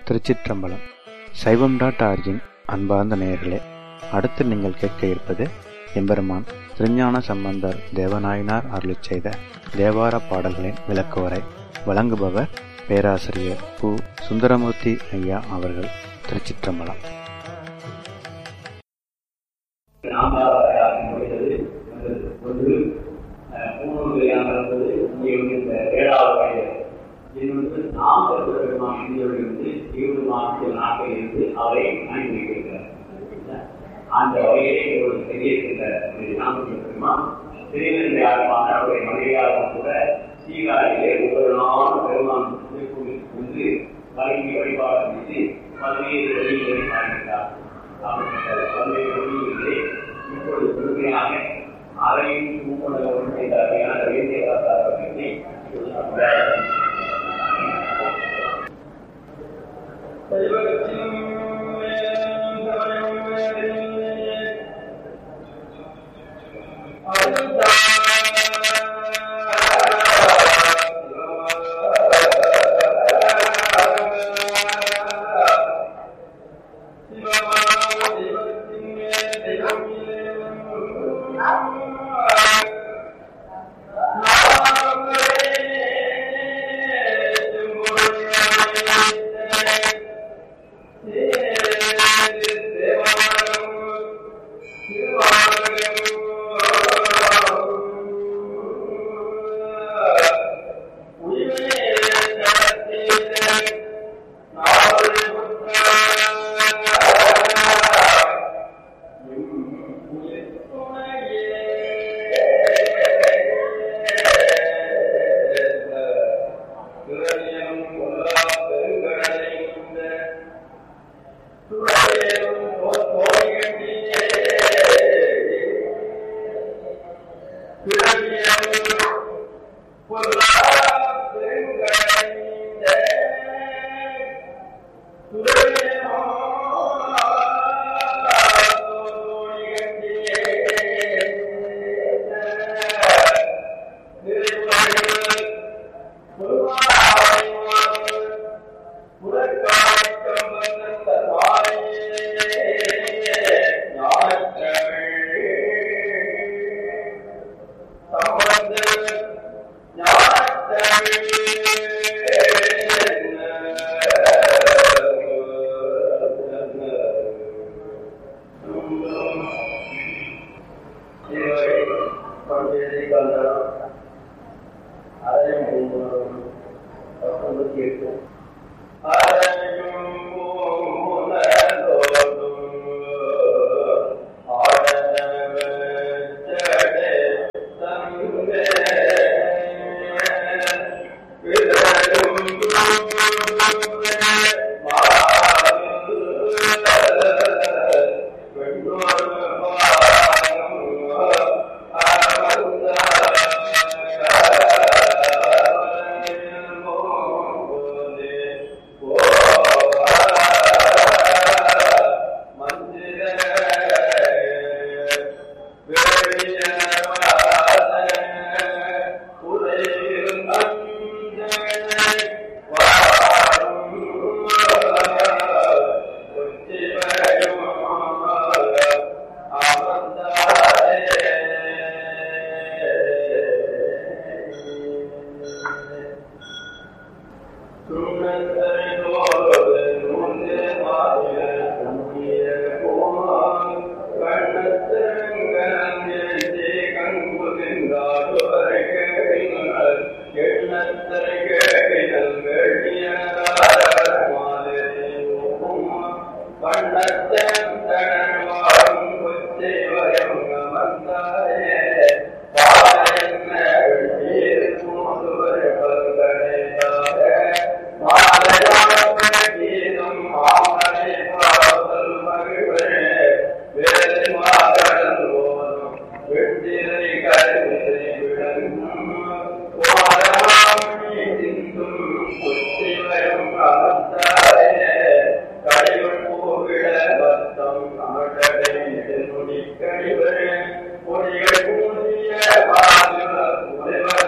திருச்சிற்றம்பலம் சைவம் dot origin அன்பார்ந்த நேயர்களே அடுத்து நீங்கள் கேட்க இருப்பது எம்பெருமான் திருஞான சம்பந்தர் தேவநாயனார் அருளிச் செய்த தேவார பாடல்களின் விளக்குவரை வழங்குபவர் பேராசிரியர் பு சுந்தரமூர்த்தி ஐயா அவர்கள் திருச்சிற்றம்பலம் ஒன்று மூணு என்பது இங்கே இந்த ஏழாவது வயது இன்னொன்று நாம் பெருமான் இந்தியாவிலிருந்து இருபது மாதத்தில் நாட்டில் இருந்து அவரை அனுப்பி வைக்கிறார் அந்த வகையை ஒரு தெரிவிக்கின்ற நாமக்கல் பெருமான் திருநெல்வேலியான அவருடைய மனைவியாகவும் கூட சீகாரிலே ஒவ்வொரு நாளும் பெருமான் திருக்கோவில் வந்து வழங்கி வழிபாடு செய்து பல்வேறு வழிகளை காண்கிறார் அப்படிப்பட்ட பல்வேறு வழிகளிலே இப்பொழுது முழுமையாக அறையும் தூங்குண ஒன்றை தகையான வேண்டிய காத்தாரத்தை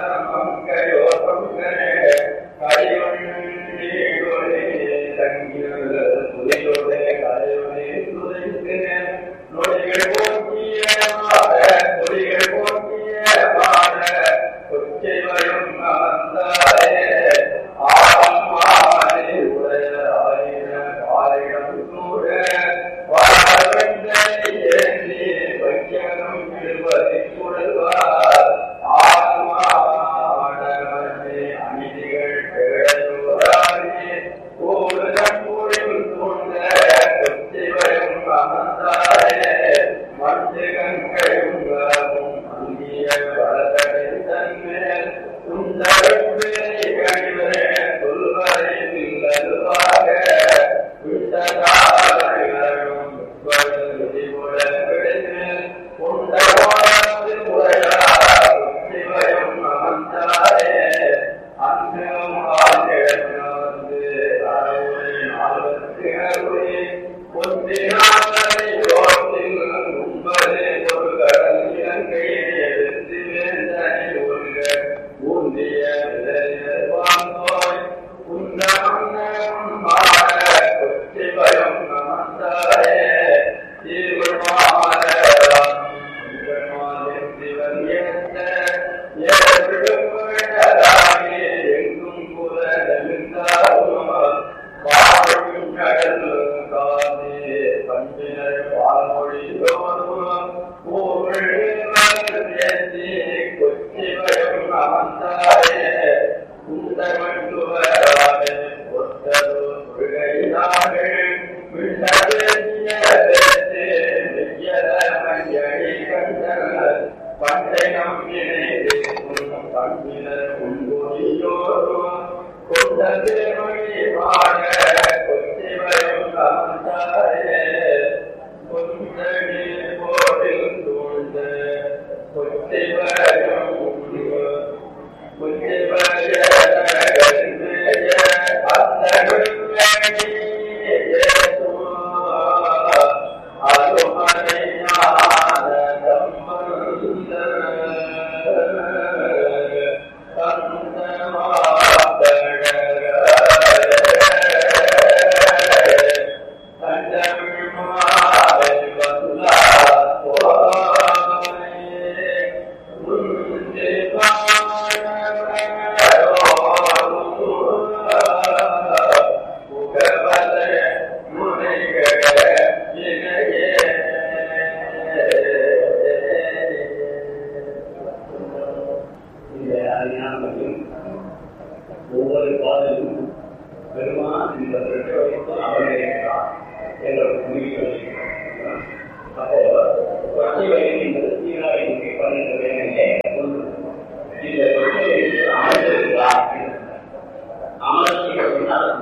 கடிவன்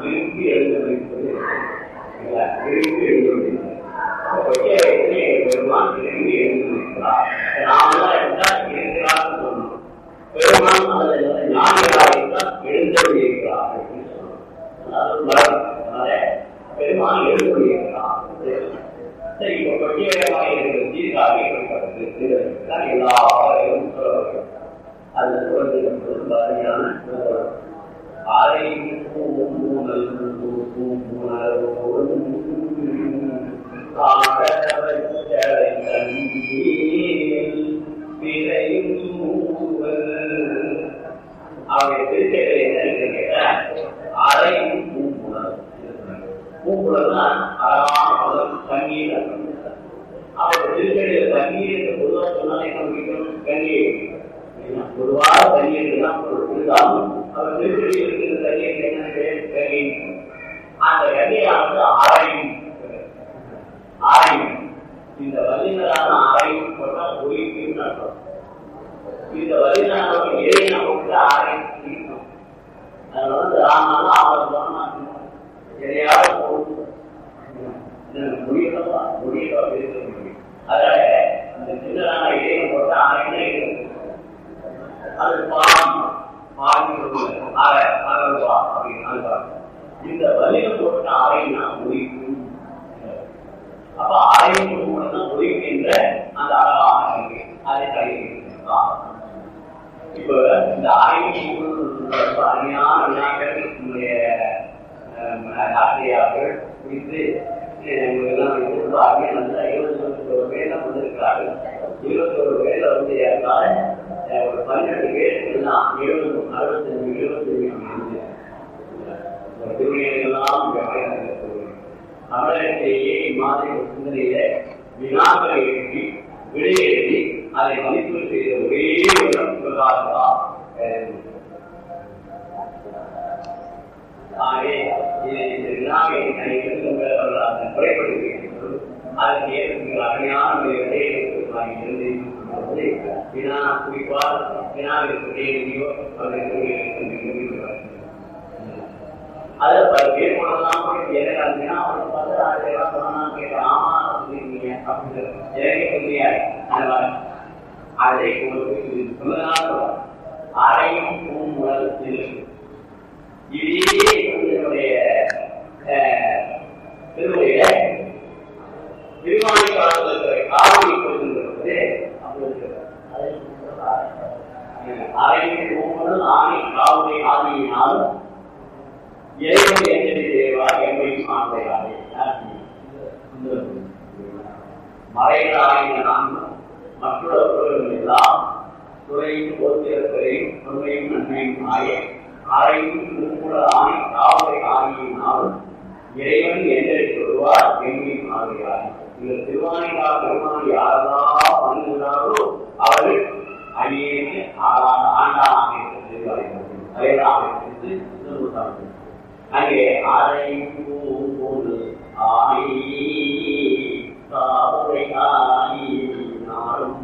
விரும்பி எழுத வைப்பது விரும்பி எழுத வைப்பது கொச்சை வயசுல பெருமான் விரும்பி எழுதி வைக்கிறார் நாமெல்லாம் இருந்தால் இருக்கிறார் சொன்னோம் பெருமான் அல்லது ஞானிகளாக இருந்தால் எழுந்தருளி இருக்கிறார் அப்படின்னு சொன்னோம் அதாவது மரம் அதனால பெருமான் எழுந்தருளி இருக்கிறார் சரி இப்போ கொச்சையாக இருக்கிற சீர்காழி இருக்கிறது எல்லா பாதைகளும் சொல்லப்படுகிறது அது சொல்வது என்பது பாரியான அறையும் மூணல் மூணல் அவருடைய திருச்செயலை என்ன கேட்டா அறையும் பூங்குழல் பூங்குழல்னா அழகான பதம் தண்ணீர் அவர் திருச்செயலில் தண்ணீர் என்று பொதுவாக சொன்னால் என்ன முடிக்கணும் கண்ணீர் பொதுவாக தண்ணீர் தான் இருந்தாலும் அவர் திருச்செயலில் இருக்கிற தண்ணீர் என்ன கண்ணீர் அந்த கண்ணீரானது அறையும் ஆரையும் இந்த வல்லினரான ஆரையும் போட்டால் ஒளிக்கும் அர்த்தம் இந்த வல்லினரான இறையை நமக்கு ஆரையும் பிடிக்கும் அதனால வந்து ராமனால அவர் சொன்னாங்க எதையாவது முடியலவா முடியலவா பேச முடியும் அதனால இந்த சின்னரான இறையை போட்ட ஆரையும் இருக்கு அது பாம் பாடி ஆரை அறவா அப்படின்னு இந்த வலிமை போட்ட ஆரைனா முடிக்கும் அப்ப அறையும் குடும்பம் ஒழிக்கின்ற அந்த அழகான கல்வி அதை கழிக்கிறார் இப்ப இந்த அறையும் ரொம்ப அருமையான வினாக்கள் நம்முடைய ஆசிரியார்கள் குறித்து எல்லாம் ரொம்ப அருமையா நல்ல இருபத்தி ஒரு பேர் தான் வந்திருக்கிறார்கள் இருபத்தி ஒரு பேர்ல வந்து ஏற்கால ஒரு பன்னெண்டு பேர் எல்லாம் எழுபது அறுபத்தஞ்சு எழுபத்தஞ்சு திருவிழைகள்லாம் தமிழகத்திலேயே இம்மாதிரி ஒரு சிந்தனையில வினாக்களை எழுப்பி விடை எழுதி அதை மதிப்பு செய்த ஒரே ஒரு விவகாரா ஆகவே இந்த வினாவை குறைப்படுத்துகிறோம் அதற்கு ஏற்படுகிற அருமையான விடையை வினா குறிப்பால் வினாவிற்கு விடையோ அவர்களுக்கு அதுல பல பேர் போனதான் எனக்கு அந்த அவனை பார்த்து ஆயிரம் சொன்னான்னு கேட்டேன் ஆமா சொல்லிருக்கீங்க அப்படின்னு எனக்கே சொல்லியாரு அதனால அதை உங்களுக்கு சொன்னதால அறையும் பூமுதல் இருக்கு இதே என்னுடைய திருமுறையில திருவாணி காலத்தில் இருக்கிற காவலி கொடுத்துருக்கிறது அறையும் பூமுதல் ஆணை காவலை ஆணையினாலும் இறைவன் எங்களை தேவா எங்களையும் ஆண்டையாரே மறைகளாகிய நான்கும் மற்றவர்கள் எல்லாம் துறையும் போத்திரத்தையும் உண்மையும் நன்மையும் ஆய அறையும் திருமுட ஆணை காவலை ஆகியினாலும் இறைவன் எங்களுக்கு வருவார் எங்களையும் ஆகிறார் இந்த திருவாணிகா பெருமான் யாரெல்லாம் பண்ணுகிறாரோ அவர்கள் அடியேக்கு ஆண்டாக இருக்கிறது அறையலாக இருந்து அங்கே அறையும் போது ஆணி காவலை ஆணி நாளும்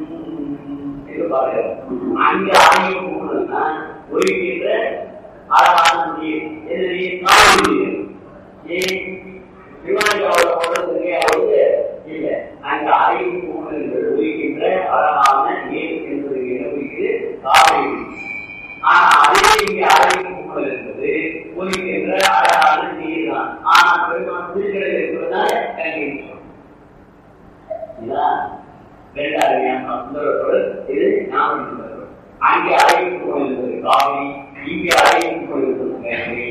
அங்கே ஆணையம் போனதுன்னா ஒழிக்கின்ற அழகான நீர் எது நீர் காவல் நீர் ஏன் விமானிக்காவோட போனதுக்கு வந்து இல்லை அங்க அறிவு போனது ஒழிக்கின்ற அழகான நீர் என்பது ஒழிக்குது காவல் ஆனா அதே இங்க அறிவு போனது என்பது ஒழிக்கின்ற அழகான நீர் தான் ஆனா பெருமான் திருக்கடை இருப்பதுனால கல்வி ரெண்டு அருமையான சுந்தரத்தோடு இது ஞாபகம் அங்கே அழைப்பு கொண்டிருந்தது காவிரி இங்கே அழைப்பு கொண்டிருந்தது கங்கை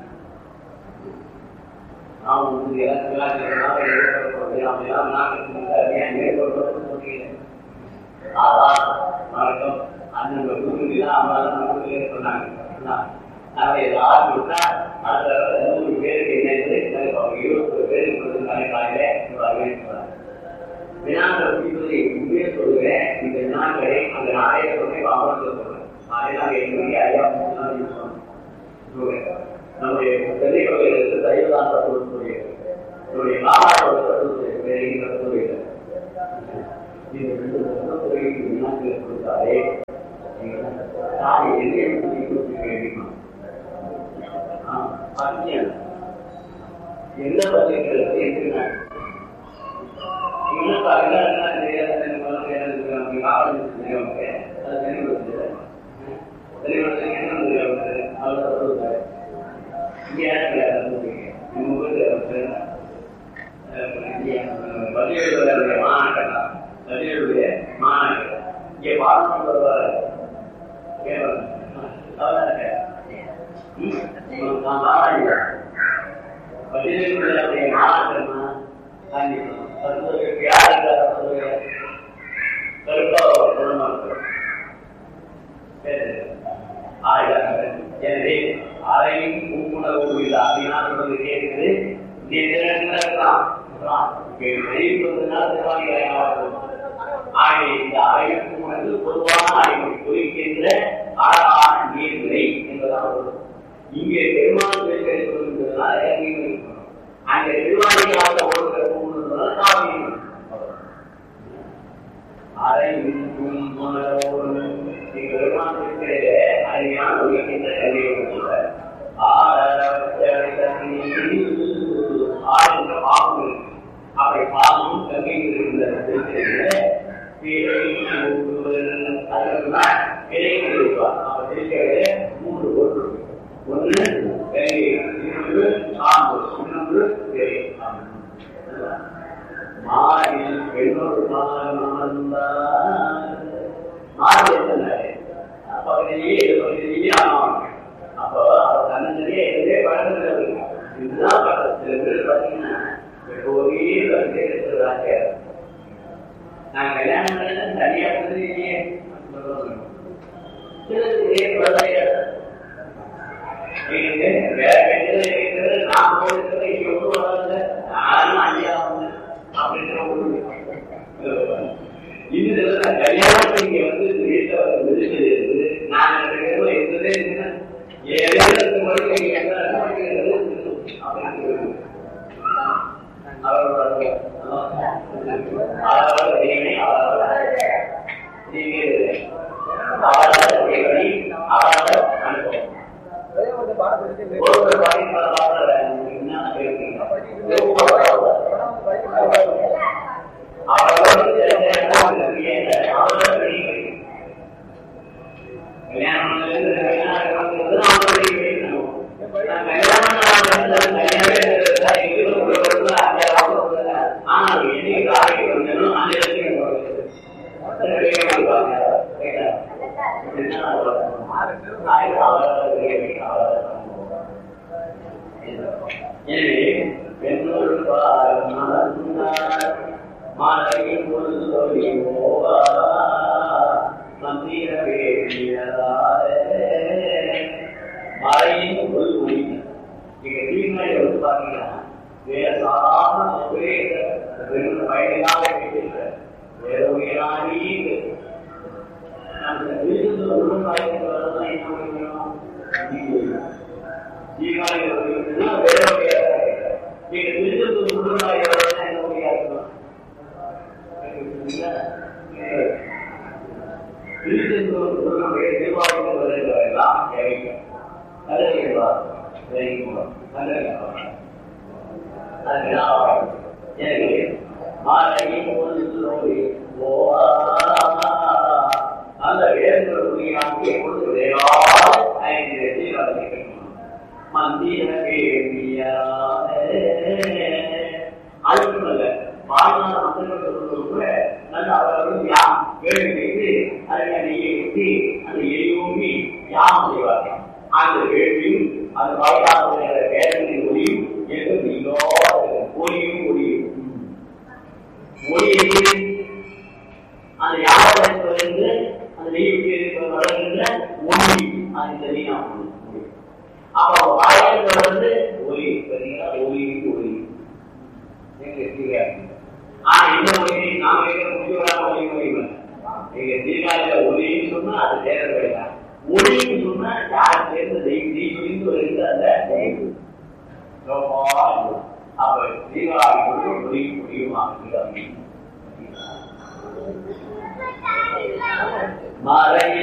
நாம் வந்து கலாச்சாரம் வணக்கம் அண்ணன் சொன்னாங்க அதை யார் விட்டா அடுத்த நூறு பேருக்கு என்ன இருபத்தி பேருக்கு காலையில வினாக்கள் குறிப்பதை உண்மையே சொல்லுவேன் இந்த வினாக்களை அந்த நாளைய சொல்லி வாபஸ் சொல்றேன் அதனால என்னுடைய ஐயா நம்முடைய பெரிய கோயிலுக்கு சைவதாந்த கொடுக்கக்கூடிய நம்முடைய காலாட்டோட கட்டுரை இது ரெண்டு துறைக்கு வினாக்கள் கொடுத்தாலே தாய் எதையும் சொல்லி கொடுக்க வேண்டியமா பத்தியம் என்ன பத்தியங்கள் இருக்கிறாங்க இன்னும் பாருங்க என்ன தெரியாத என்ன காவல் தெரியும் அது தெளிவுபடுத்துது தெளிவுபடுத்து என்ன தெரியாது அவர் சொல்லுவாரு இங்கே நம்ம ஊரில் பதிலுடைய மாநாட்டம் பதிலுடைய மாநாட்டம் இங்கே பாடம் வருவார் பதிலுடைய மாநாட்டமா எனவே அறையும் உப்புணர்வு இல்லை அப்படின்னா சொல்றது கேட்குது இந்த அறையும் உணர்வு பொதுவான அறிவை குறிக்கின்ற அழகான நீர்நிலை என்பதான் இங்கே பெருமாள் பேசுவதனால அங்கே திருவாணியாக ஒருத்தர் கூடுதல் காவியம் அறையும் உணர்வோடு பெருமாள் பேசுகிறே அருமையான உயிர்க்கின்ற கல்வியை ஆழ்ந்த பாம்பு அவை பாம்பும் கங்கையில் இருந்த மூன்று பொருள் ஒன்று கங்கை இன்னொன்று சாம்பு இன்னொன்று மாறில் பெண்ணொரு மாறி பகுதியிலே பகுதியிலே ஆனவங்க அப்போ அவர் தன்னந்தனியே எதுவே பழகிறது இதுதான் சில பேர் பார்த்தீங்கன்னா ஒரே வந்து இருக்கிறாங்க நான் கல்யாணம் பண்ணது தனியா பண்ணது இல்லையே வேற வேண்டியது இருக்கிறது நான் போயிருக்கிறது இங்க ஒன்று வராது நானும் ஐயா அப்படின்ற ஒரு இது கல்யாணம் இங்க வந்து வீட்டில் வந்து இருக்குது நான் இருந்ததே இருந்தது ஏழு மணிக்கு எனவே பெண்ணோடு மாலையில் ஒரு சொல்லி போவா மந்திர மழையின் ஒரு மொழி நீங்க தீர்மானி வந்து பாத்தீங்கன்னா வேற சாதாரண ஒரே வெறும் பயனாக கேட்டிருக்க வேற உயிரானி அந்த வீட்டு உடன் பயணம் வரதான் என்ன முடியும் தீர்மானி வருதுன்னா வேற வகையாக நீங்க திருச்செந்தூர் முழுமையாக வரதான் என்ன வகையாக இருக்கணும் திருச்செந்தூர் முருகனுடைய திருவாரூர் வருகிறதெல்லாம் தேவைக்கும் நல்ல எனவே மாலையை பொழுது அந்த வேதங்களுடைய எப்பொழுது ஐந்து வெற்றி வளர்க்கணும் மந்திர அதுக்குமல்ல வாழ்நாள் மந்திரங்கள் கூட நல்ல அவர்கள் யாம் வேலை செய்து அதை நெய்யை ஊற்றி அந்த எரியூமி யாம் செய்வார்கள் அந்த வேள்வியும் அந்த வயதான வேதனையின் ஒளியும் எதுவும் இல்லாத ஒளியும் ஒளியும் ஒளியை அந்த யாவத்திலிருந்து அந்த நெய்யுக்கு வளர்கின்ற ஒளி அந்த நீனாம் அப்போ வாயங்கள் வந்து ஒளி பார்த்தீங்கன்னா ஒளி ஒளி ஆனா இந்த ஒளி நாம இருக்கிற முக்கியமான ஒளி ஒளி நீங்க தீர்கால ஒளின்னு சொன்னா அது தேவை கிடையாது ஒளின்னு சொன்னா யார் சேர்ந்து தெய்வம் நீ புரிந்து வருகிற அந்த அப்ப தீபாவளி கொண்டு ஒளி முடியுமா மறை